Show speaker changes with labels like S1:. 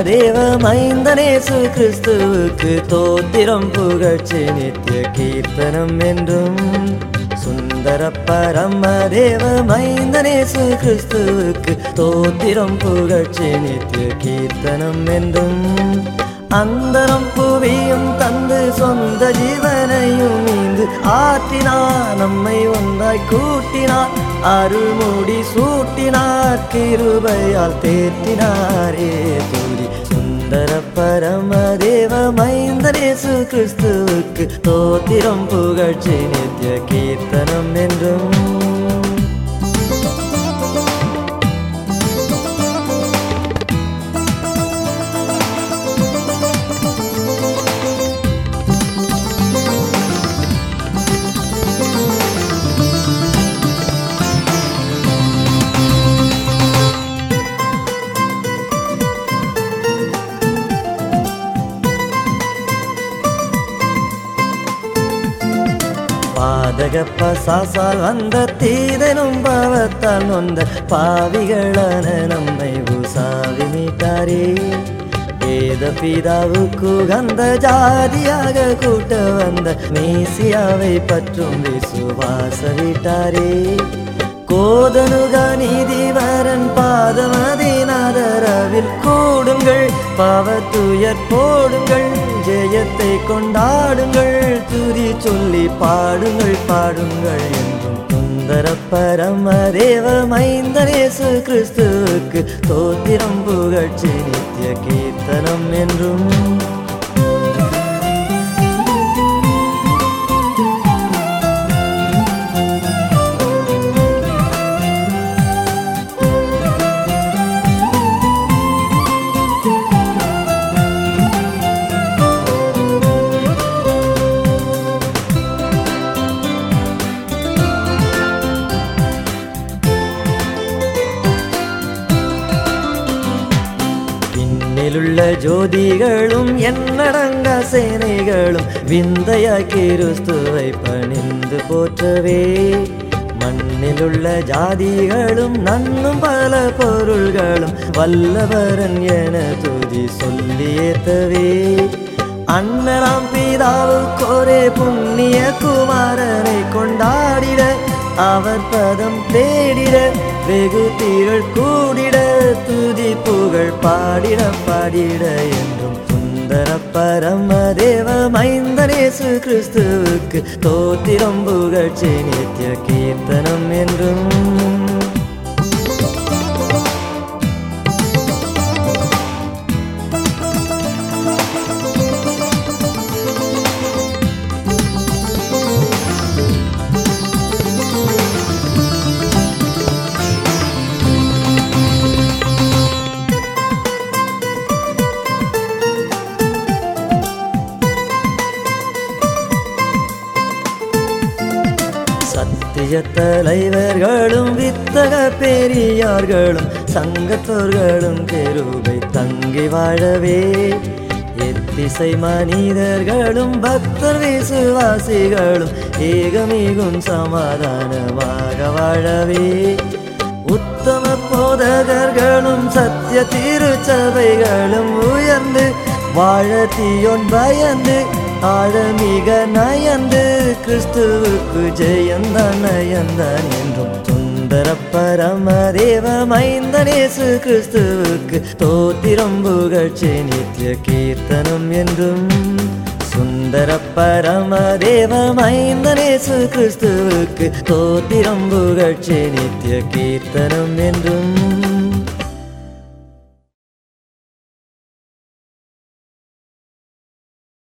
S1: தேவ மைந்தனேசு கிறிஸ்துவுக்கு தோத்திரம் புகழ்ச்சி நித்திய கீர்த்தனம் என்றும் சுந்தர பரம தேவ மைந்தனேசு கிறிஸ்துவுக்கு தோத்திரம் புகழ்ச்சி நித்திய கீர்த்தனம் என்றும் அந்தரம் புவியும் தந்து சொந்த ஜீவனையும் இங்கு ஆற்றினார் நம்மை ஒன்றாய் கூட்டினார் அருள்மூடி சூட்டினார் கிருபையால் தேற்றினாரே துதி சுந்தர பரம தேவ மைந்தரேசு கிறிஸ்துவுக்கு தோத்திரம் புகழ்ச்சி நித்திய கீர்த்தனம் என்றும் பாதக பசாசால் வந்த தீதனும் பாவத்தால் நொந்த பாவிகளான நம்மை உசாவி மீட்டாரே வேத பிதாவுக்கு கந்த ஜாதியாக கூட்ட வந்த மேசியாவை பற்றும் விசுவாச விட்டாரே கோதனுக நீதிவரன் பாதமதினாதரவில் கூடுங்கள் பாவத்துயர் போடுங்கள் ஜெயத்தை கொண்டாடுங்கள் துதி சொல்லி பாடுங்கள் பாடுங்கள் என்றும் சுந்தர பரம தேவ மைந்தனேசு கிறிஸ்துவுக்கு தோத்திரம் புகழ்ச்சி நித்திய கீர்த்தனம் என்றும் விண்ணிலுள்ள ஜோதிகளும் என்னடங்க சேனைகளும் விந்தையாய் கிறிஸ்துவை பணிந்து போற்றவே மண்ணிலுள்ள ஜாதிகளும் நன்னும் பல பொருள்களும் வல்லவரன் என துதி சொல்லி ஏத்தவே அண்ணனாம் பிதாவுக்கொரே புண்ணிய குமாரனை கொண்டாடிட அவர் பதம் தேடிட வெகு தீரள் கூடிட துதி புகழ் பாடிட பாடிட என்றும் சுந்தர பரம தேவ மைந்தனேசு கிறிஸ்துவுக்கு தோத்திரம் புகழ்ச்சி நித்திய கீர்த்தனம் என்றும் சத்திய தலைவர்களும் வித்தக பெரியார்களும் சங்கத்தோர்களும் கெருபை தங்கி வாழவே எத்திசை மனிதர்களும் பக்தர் விசுவாசிகளும் ஏகமிகும் சமாதானமாக வாழவே உத்தம போதகர்களும் சத்திய திருச்சபைகளும் உயர்ந்து வாழ தீயோன் பயந்து ஆழமிக நயந்து கிறிஸ்துவுக்கு ஜெயந்தான் நயந்தான் என்றும் சுந்தர பரம தேவ மைந்தனேசு கிறிஸ்துவுக்கு தோத்திரம் புகழ்ச்சி நித்திய கீர்த்தனம் என்றும் சுந்தர பரம தேவ மைந்தனேசு கிறிஸ்துவுக்கு தோத்திரம் புகழ்ச்சி நித்திய கீர்த்தனம் என்றும்